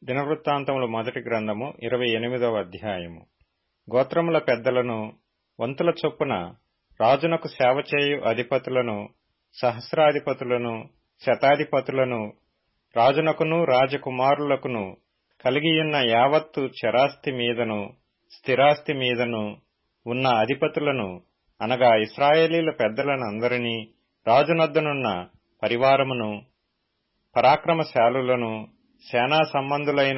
దినవృత్తాంతముల మొదటి గ్రంథము ఇరవై ఎనిమిదవ అధ్యాయము గోత్రముల పెద్దలను వంతుల చొప్పున రాజునకు సేవ చేయు అధిపతులను సహస్రాధిపతులను శతాధిపతులను రాజునకును రాజకుమారులకును కలిగియున్న యావత్తు చరాస్తి మీదను స్థిరాస్తి మీదను ఉన్న అధిపతులను అనగా ఇస్రాయేలీల పెద్దలనందరినీ రాజునొద్దనున్న పరివారమును పరాక్రమశాలులను సేనా సంబంధులైన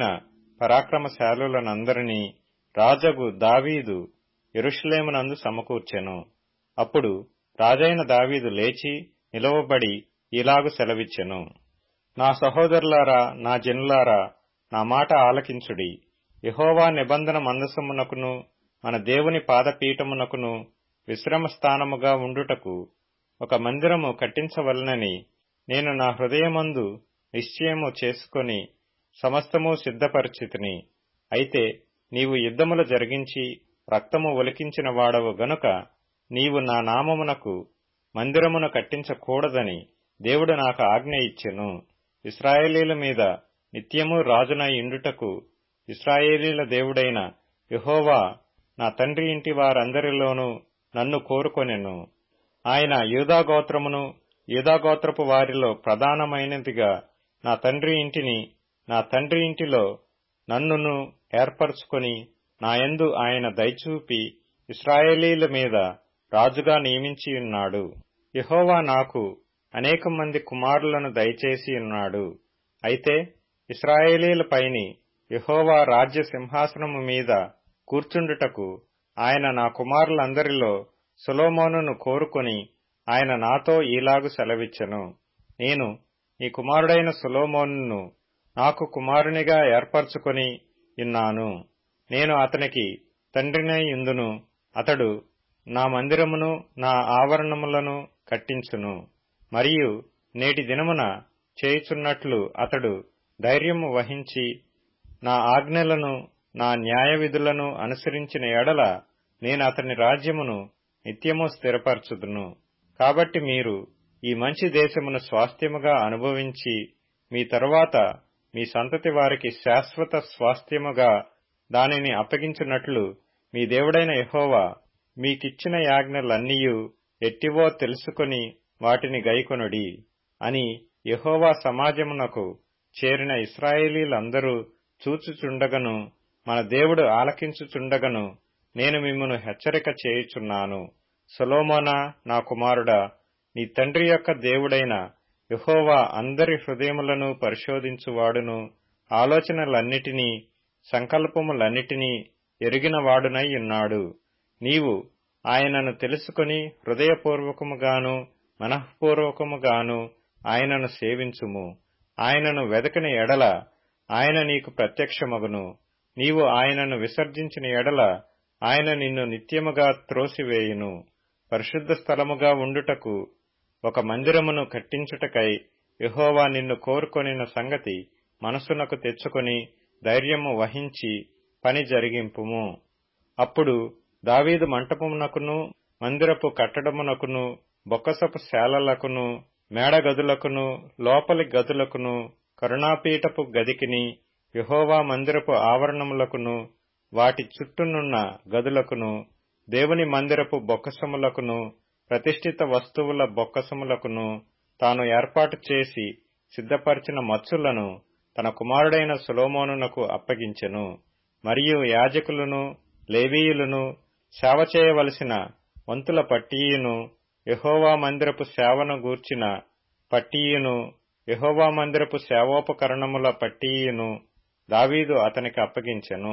పరాక్రమశాలులనందరినీ రాజగు దావీదు ఎరుషలేమునందు సమకూర్చెను అప్పుడు రాజైన దావీదు లేచి నిలవబడి ఇలాగు సెలవిచ్చెను నా సహోదరులారా నా జనులారా నా మాట ఆలకించుడి యహోవా నిబంధన మందసమునకును మన దేవుని పాదపీఠమునకును విశ్రమ స్థానముగా ఉండుటకు ఒక మందిరము కట్టించవలనని నేను నా హృదయమందు నిశ్చయము చేసుకొని సమస్తము సిద్ధపరిచితిని అయితే నీవు యుద్ధములు జరిగించి రక్తము ఒలికించిన వాడవు గనుక నీవు నా నామమునకు మందిరమును కట్టించకూడదని దేవుడు నాకు ఆజ్ఞ ఇచ్చెను ఇస్రాయేలీల మీద నిత్యము రాజునై ఇండుటకు ఇస్రాయేలీల దేవుడైన యహోవా నా తండ్రి ఇంటి వారందరిలోనూ నన్ను కోరుకొనెను ఆయన యూదాగోత్రమును యూదాగోత్రపు వారిలో ప్రధానమైనదిగా నా తండ్రి ఇంటిని నా తండ్రి ఇంటిలో నన్నును ఏర్పరచుకొని నాయందు ఆయన దయచూపి ఇస్రాయేలీల మీద రాజుగా నియమించి ఉన్నాడు యహోవా నాకు అనేక మంది కుమారులను దయచేసి ఉన్నాడు అయితే ఇస్రాయేలీల పైని యహోవా రాజ్య సింహాసనము మీద కూర్చుండుటకు ఆయన నా కుమారులందరిలో సులోమోనును కోరుకొని ఆయన నాతో ఈలాగు సెలవిచ్చెను నేను నీ కుమారుడైన సులోమోనును నాకు కుమారునిగా ఏర్పరచుకొని ఇన్నాను నేను అతనికి తండ్రినై ఇందును అతడు నా మందిరమును నా ఆవరణములను కట్టించును మరియు నేటి దినమున చేయుచున్నట్లు అతడు ధైర్యము వహించి నా ఆజ్ఞలను నా న్యాయ విధులను అనుసరించిన ఎడల నేను అతని రాజ్యమును నిత్యము స్థిరపరచుదును కాబట్టి మీరు ఈ మంచి దేశమును స్వాస్థ్యముగా అనుభవించి మీ తరువాత మీ సంతతి వారికి శాశ్వత స్వాస్థ్యముగా దానిని అప్పగించినట్లు మీ దేవుడైన యహోవా మీకిచ్చిన యాజ్ఞలన్నీయు ఎట్టివో తెలుసుకొని వాటిని గైకొనుడి అని యహోవా సమాజమునకు చేరిన ఇస్రాయేలీలందరూ చూచుచుండగను మన దేవుడు ఆలకించుచుండగను నేను మిమ్మను హెచ్చరిక చేయుచున్నాను సొలోమోనా నా కుమారుడా నీ తండ్రి యొక్క దేవుడైన యహోవా అందరి హృదయములను పరిశోధించువాడును ఆలోచనలన్నిటినీ సంకల్పములన్నిటినీ ఎరిగిన వాడునై ఉన్నాడు నీవు ఆయనను తెలుసుకుని హృదయపూర్వకముగాను మనఃపూర్వకముగాను ఆయనను సేవించుము ఆయనను వెదకని ఎడల ఆయన నీకు ప్రత్యక్షమగును నీవు ఆయనను విసర్జించిన ఎడల ఆయన నిన్ను నిత్యముగా త్రోసివేయును పరిశుద్ధ స్థలముగా ఉండుటకు ఒక మందిరమును కట్టించుటకై యహోవా నిన్ను కోరుకొనిన సంగతి మనసునకు తెచ్చుకొని ధైర్యము వహించి పని జరిగింపుము అప్పుడు దావీదు మంటపమునకును మందిరపు కట్టడమునకును బొక్కసపు శాలలకును మేడగదులకును లోపలి గదులకును కరుణాపీఠపు గదికిని యహోవా మందిరపు ఆవరణములకును వాటి చుట్టూనున్న గదులకును దేవుని మందిరపు బొక్కసములకును ప్రతిష్ఠిత వస్తువుల బొక్కసములకును తాను ఏర్పాటు చేసి సిద్ధపరిచిన మచ్చులను తన కుమారుడైన సులోమోనునకు అప్పగించెను మరియు యాజకులను లేవీయులను సేవ చేయవలసిన వంతుల పట్టీయును యహోవా మందిరపు సేవను గూర్చిన పట్టీయును యహోవా మందిరపు సేవోపకరణముల పట్టీయును దావీదు అతనికి అప్పగించెను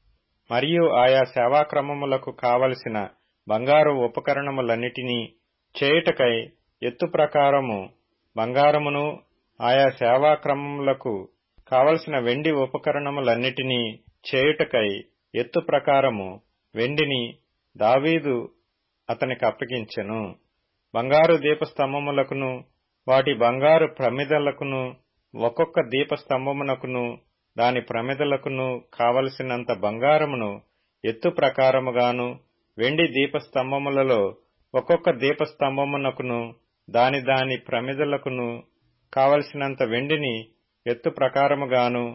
మరియు ఆయా సేవాక్రమములకు కావలసిన బంగారు ఉపకరణములన్నిటినీ చేయుటకై ఎత్తు ప్రకారము బంగారమును ఆయా సేవాక్రమములకు కావలసిన వెండి ఉపకరణములన్నిటినీ చేయుటకై ఎత్తు ప్రకారము వెండిని దావీదు అతనికి అప్పగించెను బంగారు దీపస్తంభములకును వాటి బంగారు ప్రమిదలకును ఒక్కొక్క దీపస్తంభమునకును దాని ప్రమిదలకును కావలసినంత బంగారమును ఎత్తు ప్రకారముగాను వెండి దీపస్తంభములలో ఒక్కొక్క దీపస్తంభమునకును దాని దాని ప్రమిదలకును కావలసినంత వెండిని ఎత్తు ప్రకారముగాను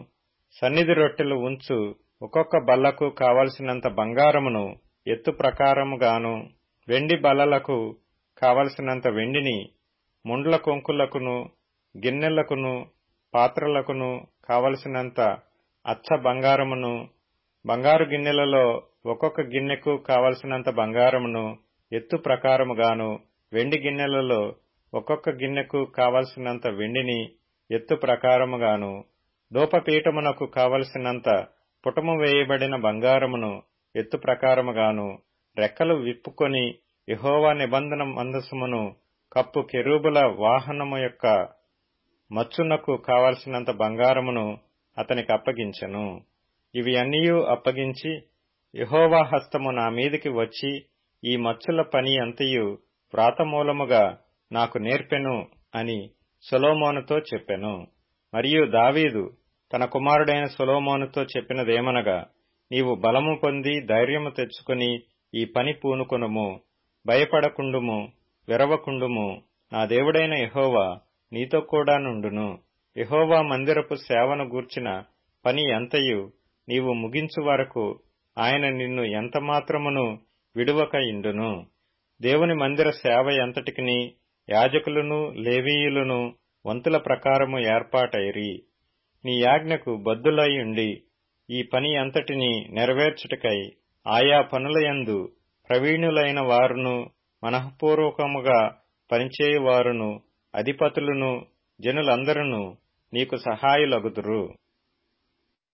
సన్నిధి రొట్టెలు ఉంచు ఒక్కొక్క బల్లకు కావలసినంత బంగారమును ఎత్తు ప్రకారముగాను వెండి బల్లలకు కావలసినంత వెండిని ముండ్ల కొంకులకును గిన్నెలకును పాత్రలకును కావలసినంత అచ్చ బంగారమును బంగారు గిన్నెలలో ఒక్కొక్క గిన్నెకు కావలసినంత బంగారమును ఎత్తు ప్రకారముగాను వెండి గిన్నెలలో ఒక్కొక్క గిన్నెకు కావలసినంత వెండిని ఎత్తు ప్రకారముగాను ధూపపీఠమునకు కావలసినంత పుటము వేయబడిన బంగారమును ఎత్తు ప్రకారముగాను రెక్కలు విప్పుకొని యహోవా నిబంధన మందసమును కప్పు కెరూబుల వాహనము యొక్క మచ్చునకు కావలసినంత బంగారమును అతనికి అప్పగించెను ఇవి అన్నీయూ అప్పగించి యహోవా హస్తము నా మీదికి వచ్చి ఈ మచ్చుల పని అంతయు వ్రాతమూలముగా నాకు నేర్పెను అని సొలోమోనుతో చెప్పెను మరియు దావీదు తన కుమారుడైన సొలోమోనుతో చెప్పినదేమనగా నీవు బలము పొంది ధైర్యము తెచ్చుకుని ఈ పని పూనుకొనుము భయపడకుండుము వెరవకుండుము నా దేవుడైన యహోవా నీతో కూడా నుండును యహోవా మందిరపు సేవను గూర్చిన పని ఎంతయు నీవు ముగించు వరకు ఆయన నిన్ను ఎంతమాత్రమును విడువక ఇండును దేవుని మందిర సేవ ఎంతటికిని యాజకులను లేవీయులను వంతుల ప్రకారము ఏర్పాటైరి నీ యాజ్ఞకు బద్దులై ఉండి ఈ పని అంతటిని నెరవేర్చుటకై ఆయా పనులయందు ప్రవీణులైన వారును మనఃపూర్వకముగా పనిచేయువారును అధిపతులను జనులందరూ నీకు సహాయులగుదురు